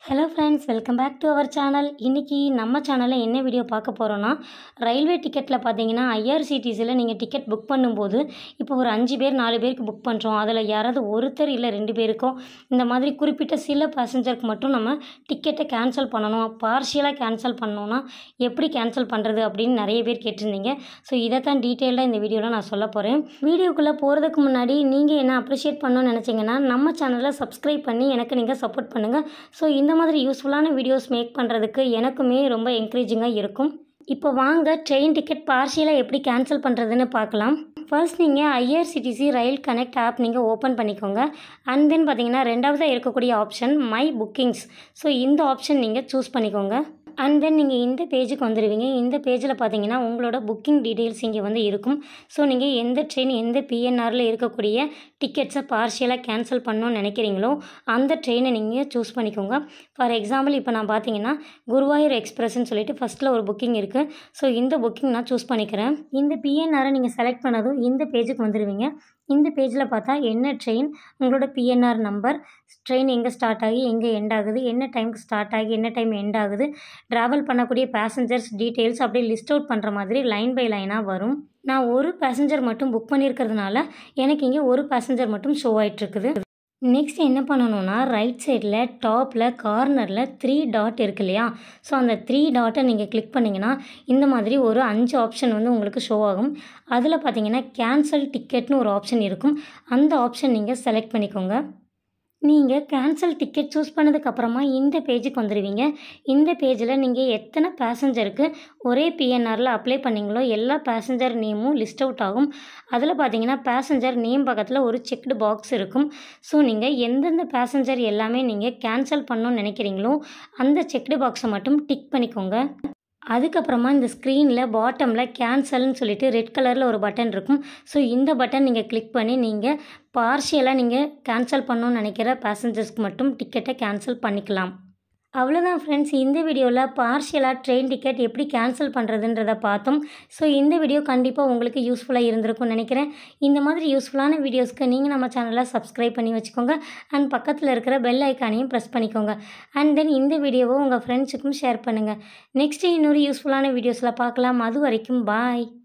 hello friends welcome back to our channel இன்றைக்கி நம்ம சேனலில் என்ன வீடியோ பார்க்க போகிறோன்னா ரயில்வே டிக்கெட்டில் பார்த்தீங்கன்னா ஐஆர்சிடிசியில் நீங்கள் டிக்கெட் புக் பண்ணும்போது இப்போ ஒரு அஞ்சு பேர் நாலு பேருக்கு புக் பண்ணுறோம் அதில் யாராவது ஒருத்தர் இல்லை ரெண்டு பேருக்கோ இந்த மாதிரி குறிப்பிட்ட சில பேசஞ்சருக்கு மட்டும் நம்ம டிக்கெட்டை கேன்சல் பண்ணணும் பார்ஷியலாக கேன்சல் பண்ணணும்னா எப்படி கேன்சல் பண்ணுறது அப்படின்னு நிறைய பேர் கேட்டிருந்தீங்க ஸோ இதை தான் டீட்டெயிலாக இந்த வீடியோவில் நான் சொல்ல போகிறேன் வீடியோக்குள்ளே போகிறதுக்கு முன்னாடி நீங்கள் என்ன அப்ரிஷியேட் பண்ணணும்னு நினச்சிங்கன்னா நம்ம சேனலை சப்ஸ்கிரைப் பண்ணி எனக்கு நீங்கள் சப்போர்ட் பண்ணுங்கள் ஸோ இந்த மாதிரி யூஸ்ஃபுல்லான வீடியோஸ் மேக் பண்ணுறதுக்கு எனக்குமே ரொம்ப என்கரேஜிங்காக இருக்கும் இப்போ வாங்க ட்ரெயின் டிக்கெட் பார்ஷியலாக எப்படி கேன்சல் பண்ணுறதுன்னு பார்க்கலாம் ஃபர்ஸ்ட் நீங்கள் ஐஆர்சிடிசி ரயில் கனெக்ட் ஆப் நீங்கள் ஓப்பன் பண்ணிக்கோங்க அண்ட் தென் பார்த்தீங்கன்னா ரெண்டாவதாக இருக்கக்கூடிய ஆப்ஷன் மை புக்கிங்ஸ் ஸோ இந்த ஆப்ஷன் நீங்கள் சூஸ் பண்ணிக்கோங்க அண்ட் தென் நீங்கள் இந்த பேஜுக்கு வந்துடுவீங்க இந்த பேஜில் பார்த்தீங்கன்னா உங்களோட புக்கிங் டீட்டெயில்ஸ் இங்கே வந்து இருக்கும் ஸோ நீங்கள் எந்த ட்ரெயின் எந்த பிஎன்ஆரில் இருக்கக்கூடிய டிக்கெட்ஸை பார்ஷியலாக கேன்சல் பண்ணணும்னு நினைக்கிறீங்களோ அந்த ட்ரெயினை நீங்கள் சூஸ் பண்ணிக்கோங்க ஃபார் எக்ஸாம்பிள் இப்போ நான் பார்த்தீங்கன்னா குருவாயூர் எக்ஸ்பிரஸ்ன்னு சொல்லிட்டு ஃபஸ்ட்டில் ஒரு புக்கிங் இருக்குது ஸோ இந்த புக்கிங் நான் சூஸ் பண்ணிக்கிறேன் இந்த பிஎன்ஆரை நீங்கள் செலக்ட் பண்ணதும் இந்த பேஜுக்கு வந்துடுவீங்க இந்த பேஜில் பார்த்தா என்ன ட்ரெயின் உங்களோட பிஎன்ஆர் நம்பர் ட்ரெயின் எங்கே ஸ்டார்ட் ஆகி எங்கே எண்ட் ஆகுது என்ன டைமுக்கு ஸ்டார்ட் ஆகி என்ன டைம் எண்ட் ஆகுது ட்ராவல் பண்ணக்கூடிய பேசஞ்சர்ஸ் டீட்டெயில்ஸ் அப்படியே லிஸ்ட் அவுட் பண்ணுற மாதிரி லைன் பை லைனாக வரும் நான் ஒரு பேசஞ்சர் மட்டும் புக் பண்ணியிருக்கிறதுனால எனக்கு இங்கே ஒரு பேசஞ்சர் மட்டும் ஷோ ஆகிட்டுருக்குது நெக்ஸ்ட் என்ன பண்ணணும்னா ரைட் சைடில் டாப்பில் கார்னரில் த்ரீ டாட் இருக்கு இல்லையா ஸோ அந்த த்ரீ டாட்டை நீங்கள் கிளிக் பண்ணிங்கன்னா இந்த மாதிரி ஒரு அஞ்சு ஆப்ஷன் வந்து உங்களுக்கு ஷோ ஆகும் அதில் பார்த்தீங்கன்னா கேன்சல் டிக்கெட்னு ஒரு ஆப்ஷன் இருக்கும் அந்த ஆப்ஷன் நீங்கள் செலக்ட் பண்ணிக்கோங்க நீங்கள் கேன்சல் டிக்கெட் சூஸ் பண்ணதுக்கப்புறமா இந்த பேஜுக்கு வந்துடுவீங்க இந்த பேஜில் நீங்கள் எத்தனை பேசஞ்சருக்கு ஒரே பிஎன்ஆரில் அப்ளை பண்ணீங்களோ எல்லா பேசஞ்சர் நேமும் லிஸ்ட் அவுட் ஆகும் அதில் பார்த்தீங்கன்னா பேசஞ்சர் நேம் பக்கத்தில் ஒரு செக்டு பாக்ஸ் இருக்கும் ஸோ நீங்கள் எந்தெந்த பேசஞ்சர் எல்லாமே நீங்கள் கேன்சல் பண்ணணும்னு நினைக்கிறீங்களோ அந்த செக்டு பாக்ஸை மட்டும் டிக் பண்ணிக்கோங்க அதுக்கப்புறமா இந்த ஸ்க்ரீனில் பாட்டமில் கேன்சல்னு சொல்லிட்டு ரெட் கலரில் ஒரு பட்டன் இருக்கும் ஸோ இந்த பட்டன் நீங்கள் கிளிக் பண்ணி நீங்கள் பார்ஷியலாக நீங்கள் கேன்சல் பண்ணணும்னு நினைக்கிற பேசஞ்சர்ஸ்க்கு மட்டும் டிக்கெட்டை கேன்சல் பண்ணிக்கலாம் அவ்வளோதான் ஃப்ரெண்ட்ஸ் இந்த வீடியோவில் பார்ஷியலாக ட்ரெயின் டிக்கெட் எப்படி கேன்சல் பண்ணுறதுன்றதை பார்த்தோம் ஸோ இந்த வீடியோ கண்டிப்பாக உங்களுக்கு யூஸ்ஃபுல்லாக இருந்திருக்கும்னு நினைக்கிறேன் இந்த மாதிரி யூஸ்ஃபுல்லான வீடியோஸ்க்கு நீங்கள் நம்ம சேனலை சப்ஸ்கிரைப் பண்ணி வச்சுக்கோங்க அண்ட் பக்கத்தில் இருக்கிற பெல் ஐக்கானையும் ப்ரெஸ் பண்ணிக்கோங்க அண்ட் தென் இந்த வீடியோவை உங்கள் ஃப்ரெண்ட்ஸுக்கும் ஷேர் பண்ணுங்கள் நெக்ஸ்ட்டு இன்னொரு யூஸ்ஃபுல்லான வீடியோஸில் பார்க்கலாம் அது வரைக்கும் பாய்